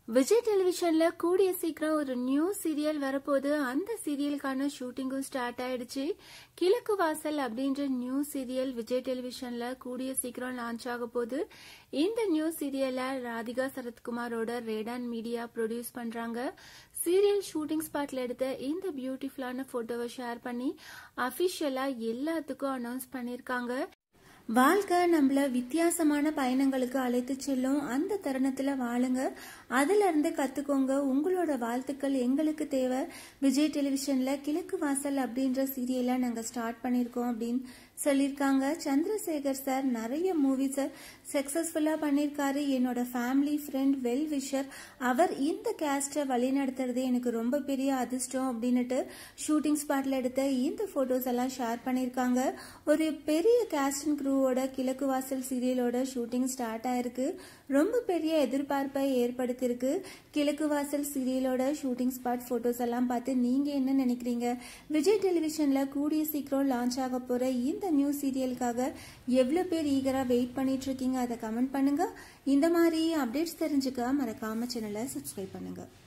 விஜய் டெலிவிஷன்ல கூடிய சீக்கிரம் ஒரு நியூ சீரியல் வரப்போகுது அந்த சீரியலுக்கான ஷூட்டிங்கும் ஸ்டார்ட் ஆயிடுச்சு கிழக்கு வாசல் அப்படின்ற நியூ சீரியல் விஜய் டெலிவிஷன்ல கூடிய சீக்கிரம் லான்ச் ஆக போகுது இந்த நியூ சீரியலை ராதிகா சரத்குமாரோட ரேடான் மீடியா ப்ரொடியூஸ் பண்றாங்க சீரியல் ஷூட்டிங் ஸ்பாட்ல எடுத்த இந்த பியூட்டிஃபுல்லான போட்டோவை ஷேர் பண்ணி அபிஷியலா எல்லாத்துக்கும் அனௌன்ஸ் பண்ணிருக்காங்க வாழ்க்கை நம்மள வித்தியாசமான பயணங்களுக்கு அழைத்து செல்லும் அந்த தருணத்துல வாழுங்க அதுல இருந்து கத்துக்கோங்க உங்களோட வாழ்த்துக்கள் எங்களுக்கு தேவை விஜய் டெலிவிஷன்ல கிழக்கு வாசல் அப்படின்ற சீரியலை நாங்க ஸ்டார்ட் பண்ணிருக்கோம் அப்படின்னு சொல்லியிருக்காங்க சந்திரசேகர் சார் நிறைய மூவிஸை சக்சஸ்ஃபுல்லாக பண்ணியிருக்காரு என்னோட ஃபேமிலி ஃப்ரெண்ட் வெல் விஷர் அவர் இந்த கேஸ்ட்டை வழிநடத்துறது எனக்கு ரொம்ப பெரிய அதிர்ஷ்டம் அப்படின்னுட்டு ஷூட்டிங் ஸ்பாட்டில் எடுத்த இந்த ஃபோட்டோஸ் எல்லாம் ஷேர் பண்ணியிருக்காங்க ஒரு பெரிய கேஸ்ட் அண்ட் க்ரூவோட கிழக்கு வாசல் சீரியலோட ஷூட்டிங் ஸ்டார்ட் ஆயிருக்கு ரொம்ப பெரிய எதிர்பார்ப்பை ஏற்படுத்தியிருக்கு கிழக்கு வாசல் சீரியலோட ஷூட்டிங் ஸ்பாட் ஃபோட்டோஸ் எல்லாம் பார்த்து நீங்கள் என்ன நினைக்கிறீங்க விஜய் டெலிவிஷனில் கூடிய சீக்கிரம் லான்ச் ஆக போகிற இந்த நியூ சீரியலுக்காக எவ்வளோ பேர் ஈகராக வெயிட் பண்ணிட்டு இருக்கீங்க அதை கமெண்ட் பண்ணுங்க இந்த மாதிரி அப்டேட்ஸ் தெரிஞ்சுக்க மறக்காம சேனலை சப்ஸ்கிரைப் பண்ணுங்க